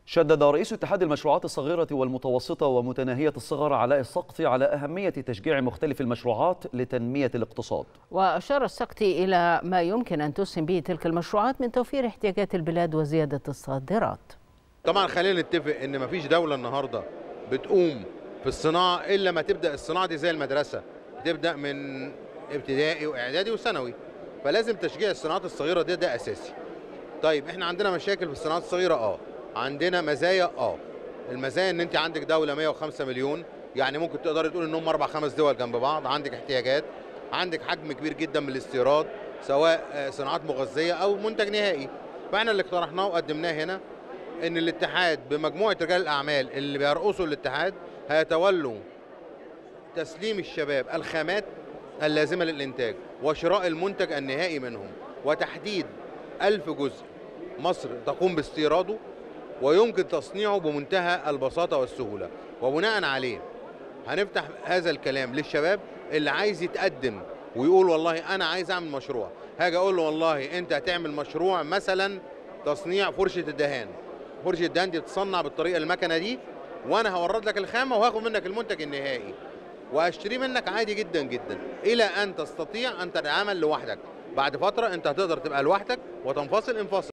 شدد رئيس اتحاد المشروعات الصغيرة والمتوسطة ومتناهية الصغر علاء السقطي على أهمية تشجيع مختلف المشروعات لتنمية الاقتصاد وأشار السقطي إلى ما يمكن أن تسهم به تلك المشروعات من توفير احتياجات البلاد وزيادة الصادرات طبعا خلينا نتفق ان مفيش دوله النهارده بتقوم في الصناعه الا ما تبدا الصناعه دي زي المدرسه تبدا من ابتدائي واعدادي وثانوي فلازم تشجيع الصناعات الصغيره دي ده اساسي طيب احنا عندنا مشاكل في الصناعات الصغيره اه عندنا مزايا اه المزايا ان انت عندك دوله 105 مليون يعني ممكن تقدري تقول ان هم اربع خمس دول جنب بعض عندك احتياجات عندك حجم كبير جدا من الاستيراد سواء صناعات مغذيه او منتج نهائي فاحنا اللي اقترحناه وقدمناه هنا ان الاتحاد بمجموعه رجال الاعمال اللي بيرقصوا الاتحاد هيتولوا تسليم الشباب الخامات اللازمه للانتاج وشراء المنتج النهائي منهم وتحديد ألف جزء مصر تقوم باستيراده ويمكن تصنيعه بمنتهى البساطه والسهوله وبناء عليه هنفتح هذا الكلام للشباب اللي عايز يتقدم ويقول والله انا عايز اعمل مشروع هاجي اقول له والله انت هتعمل مشروع مثلا تصنيع فرشه الدهان فرشه الدهان دي بتصنع بالطريقه المكنه دي وانا هورد لك الخامه وهاخد منك المنتج النهائي واشتريه منك عادي جدا جدا الى ان تستطيع ان تتعامل لوحدك بعد فتره انت هتقدر تبقى لوحدك وتنفصل انفصل